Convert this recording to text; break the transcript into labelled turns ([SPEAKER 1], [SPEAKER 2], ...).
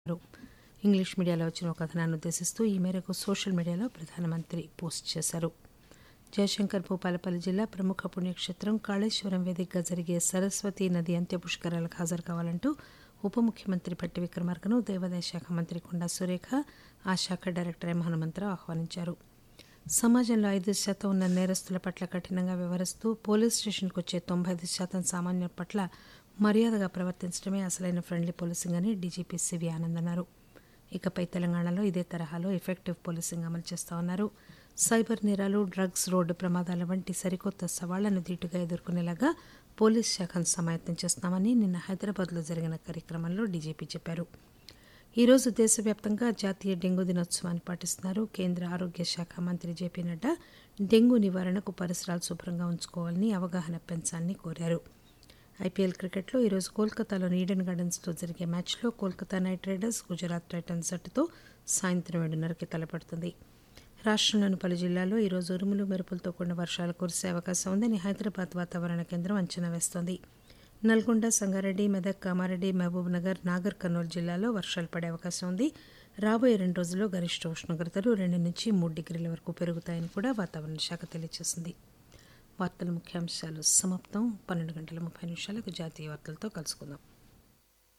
[SPEAKER 1] English మీడియాలో వచ్చిన ఒక కథనాన్ని ఉద్దేశిస్తూ ఈ మేరకు సోషల్ మీడియాలో ప్రధానమంత్రి పోస్ట్ చేశారు జయశంకర్ భూపాలపల్లి జిల్లా ప్రముఖ పుణ్యక్షేత్రం కాళేశ్వరం వేదికగా జరిగే సరస్వతీ నది అంత్య పుష్కరాలకు హాజరు కావాలంటూ ఉప ముఖ్యమంత్రి భట్టి విక్రమార్కను దేవాదాయ శాఖ మంత్రి కొండా సురేఖ ఆ శాఖ డైరెక్టర్ ఎం హనుమంతరావు ఆహ్వానించారు సమాజంలో ఐదు శాతం ఉన్న నేరస్తుల పట్ల కఠినంగా వ్యవహరిస్తూ పోలీస్ స్టేషన్కు వచ్చే తొంభై ఐదు శాతం సామాన్యుల పట్ల మర్యాదగా ప్రవర్తించడమే అసలైన ఫ్రెండ్లీ పోలీసింగ్ అని డీజీపీ సివి ఆనంద్ అన్నారు ఇకపై తెలంగాణలో ఇదే తరహాలో ఎఫెక్టివ్ పోలీసింగ్ అమలు చేస్తామన్నారు సైబర్ నేరాలు డ్రగ్స్ రోడ్డు ప్రమాదాల వంటి సరికొత్త సవాళ్లను ధీటుగా ఎదుర్కొనేలాగా పోలీస్ శాఖను సమాయత్తం చేస్తామని నిన్న హైదరాబాద్లో జరిగిన కార్యక్రమంలో డీజీపీ చెప్పారు ఈరోజు దేశవ్యాప్తంగా జాతీయ డెంగూ దినోత్సవాన్ని పాటిస్తున్నారు కేంద్ర ఆరోగ్య శాఖ మంత్రి జేపీ నడ్డా డెంగూ నివారణకు పరిసరాలు శుభ్రంగా ఉంచుకోవాలని అవగాహన పెంచాలని కోరారు ఐపీఎల్ క్రికెట్లో ఈరోజు కోల్కతాలోని ఈడెన్ గార్డెన్స్లో జరిగే మ్యాచ్లో Kolkata knight riders Gujarat titans జట్టుతో సాయంత్రం ఏడున్నరకి తలపడుతుంది రాష్ట్రంలోని పలు జిల్లాల్లో ఈరోజు ఉరుములు మెరుపులతో కూడిన వర్షాలు కురిసే అవకాశం ఉందని హైదరాబాద్ వాతావరణ కేంద్రం అంచనా వేస్తోంది నల్గొండ సంగారెడ్డి మెదక్ కామారెడ్డి మహబూబ్ నగర్ నాగర్ కర్నూలు జిల్లాలో వర్షాలు పడే అవకాశం ఉంది రాబోయే రెండు రోజుల్లో గరిష్ట ఉష్ణోగ్రతలు రెండు నుంచి మూడు డిగ్రీల వరకు పెరుగుతాయని కూడా వాతావరణ శాఖ తెలియజేసింది వార్తల ముఖ్యాంశాలు సమాప్తం పన్నెండు గంటల ముప్పై నిమిషాలకు జాతీయ వార్తలతో కలుసుకుందాం